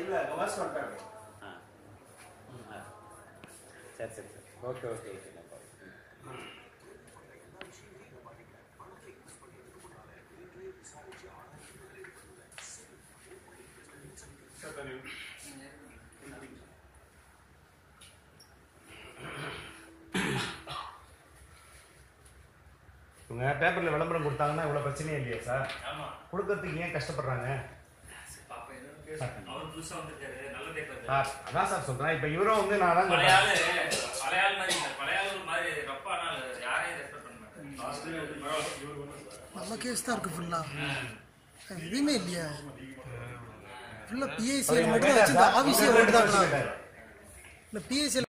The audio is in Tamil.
இல்ல கவாஸ் வந்துட்டாங்க ஆ ஆ. சரி சரி சரி okay okay okay no problem. இவங்க பேப்பர்ல விளம்பரம் கொடுத்தாங்கன்னா இவ்வளவு பிரச்சனையே இல்லையா சார் ஆமா கொடுக்கறதுக்கு ஏன் கஷ்டப்படுறாங்க பாப்பா என்னன்னு கேளு. அவர் புதுசா வந்திருக்காரு நல்ல தேட்டர் சார் அதான் சார் சொல்றேன் இப்ப இவரும் வந்து நான் தான் பழைய சொல்றேன் ஆளு பழைய ஆள் மாதிரி இல்ல பழைய ஆளு ஒரு மாதிரி ரப்பான ஆளு யாரையும் ரெஸ்பெக்ட் பண்ண மாட்டாரு நல்ல கேஸ் தான் இருக்கு ஃபுல்லா எதுவுமே இல்லையா ஃபுல்லா பிஐசி அவர் மட்டும் கேட்டார் வச்சு இந்த சார், ஆபீஸே உங்க ஓட்டு ரெண்டு தான் கேட்டாரு. இந்த பிஐசி